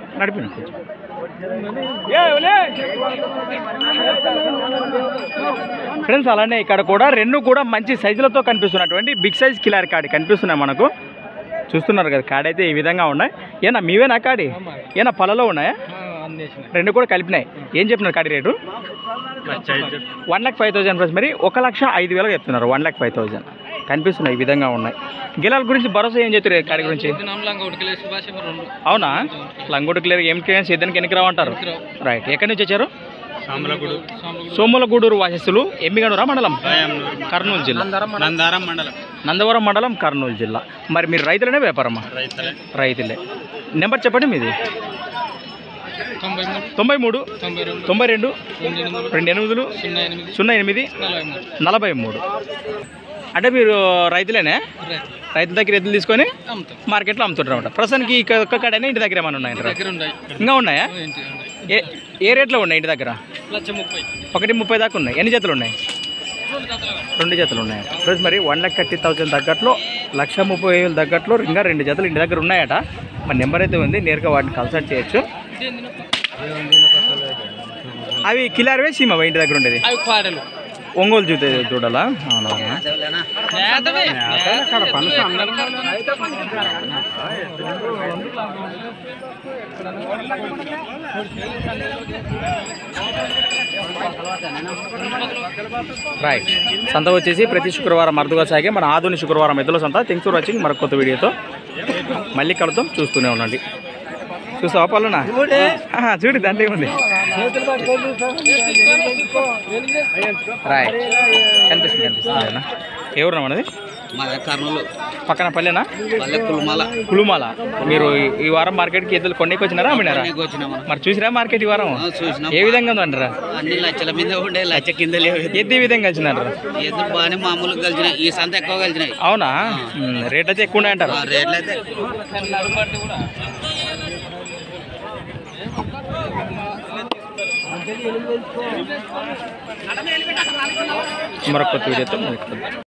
నడిపిన కొంచెం ఫ్రెండ్స్ అలానే ఇక్కడ కూడా రెండు కూడా మంచి సైజులతో కనిపిస్తున్నటువంటి బిగ్ సైజ్ కిలారి కాడి కనిపిస్తున్నాయి మనకు చూస్తున్నారు కదా కాడి అయితే ఈ విధంగా ఉన్నాయి ఏనా మీవేనా కాడి ఏనా పొలలో ఉన్నాయా రెండు కూడా కలిపినాయి ఏం చెప్పినారు కాడి rate one lakh five thousand plus మరి ఒక లక్ష ఐదు వేలకు చెప్తున్నారు వన్ ల్యాక్ ఫైవ్ థౌసండ్ కనిపిస్తున్నాయి ఈ విధంగా ఉన్నాయి గిలాల గురించి భరోసా ఏం చెప్తారు కాడి గురించి అవునా లంగోటి క్లియర్ ఏం క్లియర్ సిద్ధానికి ఎన్నికి రావంటారు రైట్ ఎక్కడి నుంచి వచ్చారు సోములగూడూరు వాసస్సులు ఎమ్మిగనూరా మండలం కర్నూలు జిల్లా నందారం మండలం నందవరం మండలం కర్నూలు జిల్లా మరి మీరు రైతులనే వ్యాపారమా రైతులే రైతులే నెంబర్ చెప్పండి మీది తొంభై మూడు తొంభై మూడు తొంభై రెండు తొంభై రెండు రెండు ఎనిమిది రెండు ఎనిమిదిలు సున్నా ఎనిమిది సున్నా ఎనిమిది నలభై మూడు నలభై మూడు అంటే మీరు రైతులేనే రైతు రైతుల దగ్గర ఎద్దులు తీసుకొని అమ్ముతాం మార్కెట్లో అమ్ముతుంటారు ప్రస్తుతానికి ఈ ఒక్క కాడనే ఇంటి దగ్గర ఏమైనా ఉన్నాయంటారా దగ్గర ఉన్నాయి ఇంకా ఉన్నాయా ఏంటి ఉన్నాయి ఏ ఏ రేట్లో ఉన్నాయి ఇంటి దగ్గర లక్ష ముప్పై ఒకటి ముప్పై దాకా ఉన్నాయి ఎన్ని జతలు ఉన్నాయి రెండు జతలు ఉన్నాయి ప్లస్ మరి వన్ ల్యాక్ థర్టీ థౌసండ్ తగ్గట్లో లక్ష ముప్పై వేలు తగ్గట్లో ఇంకా రెండు జతలు ఇంటి దగ్గర ఉన్నాయట మరి నెంబర్ అయితే ఉంది నేరుగా వాటిని కన్సల్ట్ చేయొచ్చు అవి కిలారవే సీమ ఇంటి దగ్గర ఉండేది అవి పాడలు ఒంగోలు చూతే చూడాలా అవునవునా నేతవే రైట్ సంత వచ్చేసి ప్రతి శుక్రవారం అరుదుగా సాగే మన ఆధునిక శుక్రవారం ఎద్దుల సంత థింక్స్ ఫర్ వాచింగ్ మరొక కొత్త వీడియోతో మళ్ళీ కలుద్దాం చూస్తూనే ఉండండి చూస్తావా పల్లనా ఆహా, చూడు దాంట్లో ఏముంది రైట్ కనిపిస్తుంది కనిపిస్తుంది అన్న. ఏ ఊరు మనది మా కర్నూలు పక్కన పల్లెనా పల్లె కులమాల కులుమాల మీరు ఈ- ఈ వారం మార్కెట్కి ఎద్దులు కొన్నికి వచ్చినారా అమ్మినారా వచ్చినాము మరి చూసిరా మార్కెట్ ఈ వారం చూసినాం ఏ విధంగా ఉందంటారా అన్ని లక్షల మీద ఉండే లక్ష కింద లేవు ఎద్దు ఈ విధంగా వచ్చినారా ఎదురు బాగానే మామూలుగా కలిసినాయి ఈ సంత ఎక్కువ కలిసినాయి అవునా మ్, రేట్ అయితే ఎక్కువ ఉన్నాయంటారు ఆ రేట్లు అయితే మరొక కొత్త వీడియోతో మళ్ళీ కలుద్దాం.